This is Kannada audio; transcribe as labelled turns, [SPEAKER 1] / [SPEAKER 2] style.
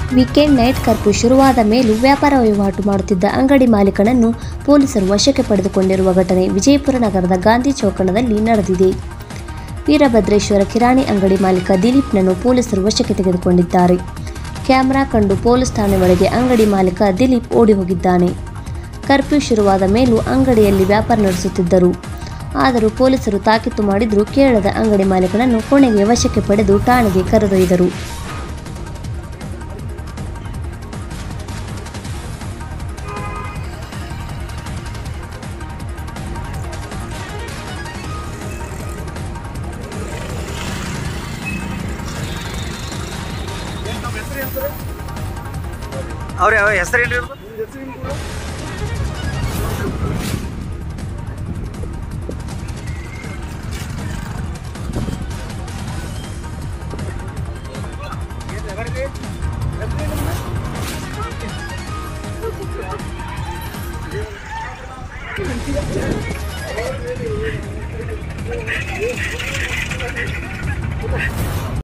[SPEAKER 1] ವೀಕೆಂಡ್ ನೈಟ್ ಕರ್ಫ್ಯೂ ಶುರುವಾದ ಮೇಲೂ ವ್ಯಾಪಾರ ವಹಿವಾಟು ಮಾಡುತ್ತಿದ್ದ ಅಂಗಡಿ ಮಾಲೀಕನನ್ನು ಪೊಲೀಸರು ವಶಕ್ಕೆ ಪಡೆದುಕೊಂಡಿರುವ ಘಟನೆ ವಿಜಯಪುರ ನಗರದ ಗಾಂಧಿ ಚೌಕಣದಲ್ಲಿ ನಡೆದಿದೆ ವೀರಭದ್ರೇಶ್ವರ ಕಿರಾಣಿ ಅಂಗಡಿ ಮಾಲೀಕ ದಿಲೀಪ್ನನ್ನು ಪೊಲೀಸರು ವಶಕ್ಕೆ ತೆಗೆದುಕೊಂಡಿದ್ದಾರೆ ಕ್ಯಾಮೆರಾ ಕಂಡು ಪೊಲೀಸ್ ಠಾಣೆ ಒಳಗೆ ಅಂಗಡಿ ಮಾಲೀಕ ದಿಲೀಪ್ ಓಡಿ ಹೋಗಿದ್ದಾನೆ ಕರ್ಫ್ಯೂ ಶುರುವಾದ ಮೇಲೂ ಅಂಗಡಿಯಲ್ಲಿ ವ್ಯಾಪಾರ ನಡೆಸುತ್ತಿದ್ದರು ಆದರೂ ಪೊಲೀಸರು ತಾಕೀತು ಮಾಡಿದರೂ ಕೇಳದ ಅಂಗಡಿ ಮಾಲೀಕನನ್ನು ಕೊನೆಗೆ ವಶಕ್ಕೆ ಪಡೆದು ಠಾಣೆಗೆ ಕರೆದೊಯ್ದರು
[SPEAKER 2] ಅವ್ರ ಯಾವ ಹೆಸರು ಏನ್ರಿ ಇವ್ರ್ದು?